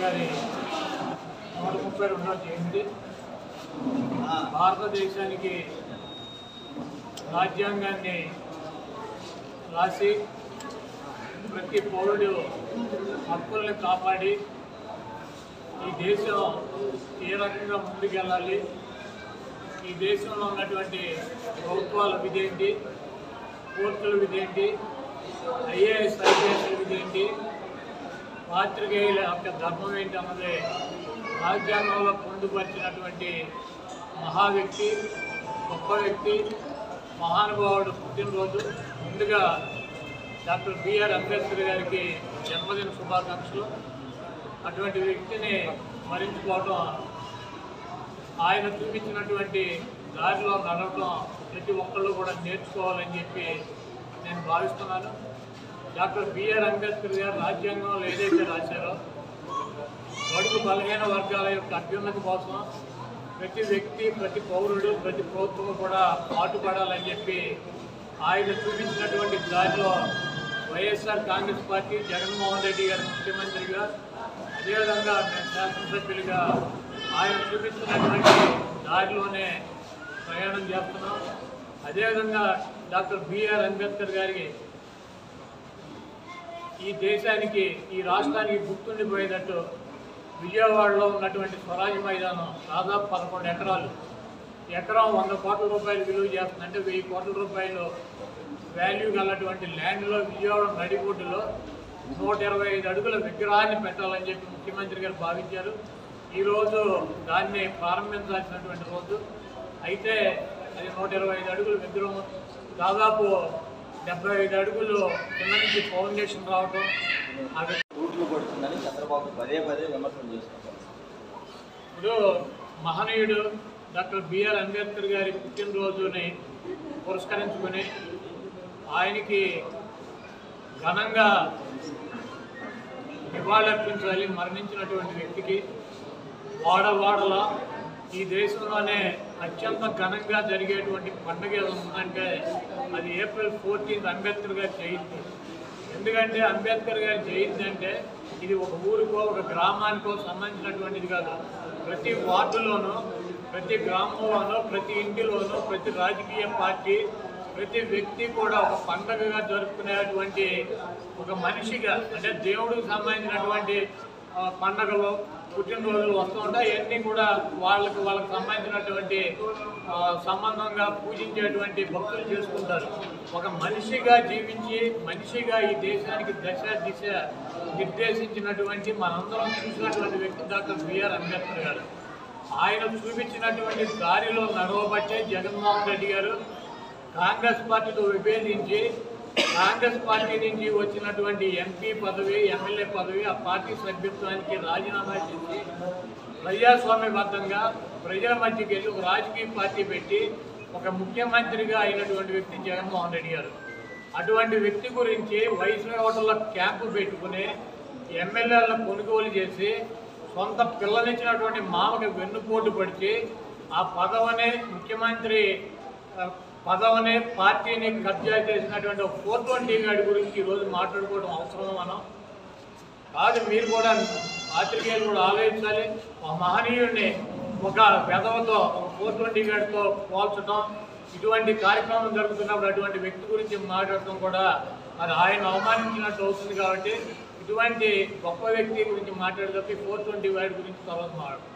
గారి నూట ముప్పై రెండవ జయంతి భారతదేశానికి రాజ్యాంగాన్ని రాసి ప్రతి పౌరుడు హక్కుల్ని కాపాడి ఈ దేశం ఏ రకంగా ముందుకెళ్ళాలి ఈ దేశంలో ఉన్నటువంటి ప్రభుత్వాల విధేంటి కోర్టుల విధేంటి ఐఏఎస్ ఐపీఎస్ల విధేంటి పాత్రికేయుల యొక్క ధర్మం ఏంటి అన్నది రాజ్యాంగంలో పొందుపరిచినటువంటి మహా వ్యక్తి గొప్ప వ్యక్తి మహానుభావుడు పుట్టినరోజు ముందుగా డాక్టర్ బిఆర్ అంబేద్కర్ గారికి జన్మదిన శుభాకాంక్షలు అటువంటి వ్యక్తిని స్మరించుకోవడం ఆయన చూపించినటువంటి దారిలో నడవడం ప్రతి ఒక్కళ్ళు కూడా నేర్చుకోవాలని చెప్పి నేను భావిస్తున్నాను డాక్టర్ బిఆర్ అంబేద్కర్ గారు రాజ్యాంగంలో ఏదైతే రాశారో బడుగు బలహీన వర్గాల యొక్క అభ్యున్నతి కోసం ప్రతి వ్యక్తి ప్రతి పౌరుడు ప్రతి ప్రభుత్వం కూడా పాటుపడాలని చెప్పి ఆయన చూపించినటువంటి దారిలో వైఎస్ఆర్ కాంగ్రెస్ పార్టీ జగన్మోహన్ రెడ్డి గారు ముఖ్యమంత్రిగా అదేవిధంగా మేము శాసనసభ్యులుగా ఆయన చూపిస్తున్నటువంటి దారిలోనే ప్రయాణం చేస్తున్నాం అదేవిధంగా డాక్టర్ బిఆర్ అంబేద్కర్ గారికి ఈ దేశానికి ఈ రాష్ట్రానికి గుర్తుండిపోయేటట్టు విజయవాడలో ఉన్నటువంటి స్వరాజ్ మైదానం దాదాపు పదకొండు ఎకరాలు ఎకరం వంద కోట్ల రూపాయలు విలువ చేస్తుంది అంటే వెయ్యి కోట్ల రూపాయలు వాల్యూ గలటువంటి ల్యాండ్లో విజయవాడ నడిబొడ్డులో నూట ఇరవై ఐదు అడుగుల విగ్రహాన్ని పెట్టాలని చెప్పి ముఖ్యమంత్రి గారు భావించారు ఈరోజు దాన్ని ప్రారంభించాల్సినటువంటి రోజు అయితే అది నూట ఇరవై ఐదు అడుగుల విగ్రహం దాదాపు డెబ్బై ఐదు అడుగులు కింద నుంచి ఫౌండేషన్ రావటం ఆ వి- రూట్లు కొడుతుందని చంద్రబాబు పదే పదే విమర్శలు చేస్తున్నారు ఇప్పుడు మహనీయుడు డాక్టర్ బిఆర్ అంబేద్కర్ గారి పుట్టినరోజుని పురస్కరించుకొని ఆయనకి ఘనంగా నివాళులర్పించాలి మరణించినటువంటి వ్యక్తికి వాడవాడల ఈ దేశంలోనే అత్యంత ఘనంగా జరిగేటువంటి పండుగ ఏదో ఉందంటే అది ఏప్రిల్ ఫోర్టీన్త్ అంబేద్కర్ గారి జయంతి ఎందుకంటే అంబేద్కర్ గారి జయంతి అంటే ఇది ఒక ఊరికో ఒక గ్రామానికో సంబంధించినటువంటిది కాదు ప్రతి వార్డులోనూ ప్రతి గ్రామంలోనూ ప్రతి ఇంటిలోనూ ప్రతి రాజకీయ పార్టీ ప్రతి వ్యక్తి కూడా ఒక పండగగా జరుపుకునేటువంటి ఒక మనిషిగా అంటే దేవుడికి సంబంధించినటువంటి ఆ, పండగలు పుట్టినరోజులు వస్తూ ఉంటాయి ఇవన్నీ కూడా వాళ్ళకి వాళ్ళకి సంబంధించినటువంటి ఆ, సంబంధంగా పూజించేటువంటి భక్తులు చేసుకుంటారు ఒక మనిషిగా జీవించి మనిషిగా ఈ దేశానికి దశ దిశ నిర్దేశించినటువంటి మనందరం చూసినటువంటి వ్యక్తి డాక్టర్ బిఆర్ అంబేద్కర్ గారు ఆయన చూపించినటువంటి దారిలో నడవబట్టే జగన్మోహన్ రెడ్డి గారు కాంగ్రెస్ పార్టీతో విభేదించి కాంగ్రెస్ పార్టీ నుంచి వచ్చినటువంటి ఎంపీ పదవి ఎమ్మెల్యే పదవి ఆ పార్టీ సభ్యత్వానికి రాజీనామా చేసి ప్రజాస్వామ్యబద్ధంగా ప్రజల మధ్యకి వెళ్ళి ఒక రాజకీయ పార్టీ పెట్టి ఒక ముఖ్యమంత్రిగా అయినటువంటి వ్యక్తి జగన్మోహన్ రెడ్డి గారు అటువంటి వ్యక్తి గురించి వైస్రాయ్ హోటల్లో క్యాంపు పెట్టుకుని ఎమ్మెల్యేలను కొనుగోలు చేసి సొంత పిల్లనిచ్చినటువంటి మామకి వెన్నుపోటు పడిచి ఆ పదవనే ముఖ్యమంత్రి ఆ, పదవనే పార్టీని కబ్జా చేసినటువంటి ఒక ఫోర్ ట్వంటీ గాడి గురించి ఈరోజు మాట్లాడుకోవడం అవసరం మనం కాదు మీరు కూడా పాత్రికేయులు కూడా ఆలోచించాలి ఒక మహనీయుడిని ఒక పెదవతో ఒక ఫోర్ ట్వంటీ గాడితో పోల్చడం ఇటువంటి కార్యక్రమం జరుగుతున్నప్పుడు అటువంటి వ్యక్తి గురించి మాట్లాడటం కూడా అది ఆయన అవమానించినట్టు అవుతుంది కాబట్టి ఇటువంటి గొప్ప వ్యక్తి గురించి మాట్లాడేటప్పుడు ఫోర్ ట్వంటీ వాడి గురించి తర్వాత మాట్లాడతాం